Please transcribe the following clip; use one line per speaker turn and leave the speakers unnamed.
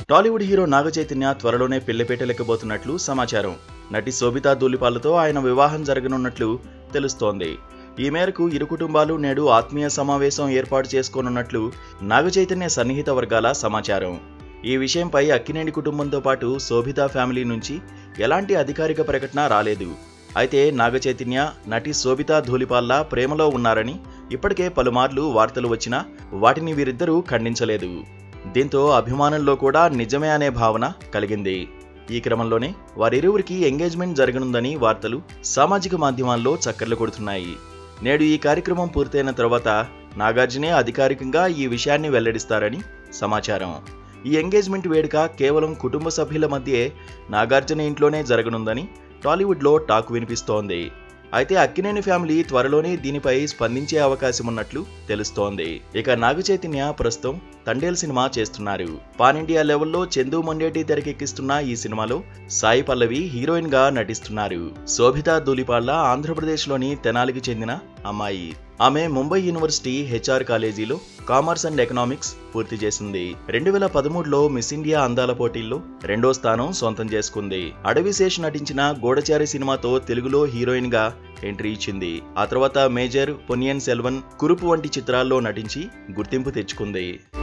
Tollywood hero నాగ చైతన్య త్వరలోనే పెళ్లిపేటలెక్కబోతున్నట్లు సమాచారం నటి శోభితా దూలిపాలతో ఆయన వివాహం జరగనున్నట్లు తెలుస్తోంది ఈ మేరకు ఇరు కుటుంబాలు నేడు ఆత్మీయ సమావేశం ఏర్పాటు చేసుకోనున్నట్లు నాగ చైతన్య సన్నిహిత వర్గాల సమాచారం ఈ విషయంపై అక్కినేని కుటుంబంతో పాటు శోభితా ఫ్యామిలీ నుంచి ఎలాంటి అధికారిక ప్రకటన రాలేదు అయితే నాగ చైతన్య నటి శోభితా ధూళిపాల్ల ప్రేమలో ఉన్నారని ఇప్పటికే పలుమార్లు వార్తలు వచ్చినా వాటిని వీరిద్దరూ ఖండించలేదు దీంతో అభిమానుల్లో కూడా నిజమే అనే భావన కలిగింది ఈ క్రమంలోనే వారిరువురికి ఎంగేజ్మెంట్ జరగనుందని వార్తలు సామాజిక మాధ్యమాల్లో చక్కర్లు కొడుతున్నాయి నేడు ఈ కార్యక్రమం పూర్తయిన తర్వాత నాగార్జునే అధికారికంగా ఈ విషయాన్ని వెల్లడిస్తారని సమాచారం ఈ ఎంగేజ్మెంట్ వేడుక కేవలం కుటుంబ సభ్యుల మధ్యే నాగార్జున ఇంట్లోనే జరగనుందని టాలీవుడ్లో టాక్ వినిపిస్తోంది అయితే అక్కినేని ఫ్యామిలీ త్వరలోనే దీనిపై స్పందించే అవకాశం ఉన్నట్లు తెలుస్తోంది ఇక నాగ చైతన్య ప్రస్తుతం తండేల్ సినిమా చేస్తున్నారు పాన్ ఇండియా లెవెల్లో చందు మొండేటి తెరకెక్కిస్తున్న ఈ సినిమాలో సాయి పల్లవి హీరోయిన్ గా నటిస్తున్నారు శోభితా ధూలిపాళ్ల ఆంధ్రప్రదేశ్లోని తెనాలికి చెందిన అమ్మాయి ఆమె ముంబై యూనివర్సిటీ హెచ్ఆర్ కాలేజీలో కామర్స్ అండ్ ఎకనామిక్స్ పూర్తి చేసింది రెండు వేల పదమూడులో మిస్ ఇండియా అందాల పోటీల్లో రెండో స్థానం సొంతం చేసుకుంది అడవిశేష్ నటించిన గూఢచారి సినిమాతో తెలుగులో హీరోయిన్ గా ఎంట్రీ ఇచ్చింది ఆ తర్వాత మేజర్ పొనియన్ సెల్వన్ కురుపు వంటి చిత్రాల్లో నటించి గుర్తింపు తెచ్చుకుంది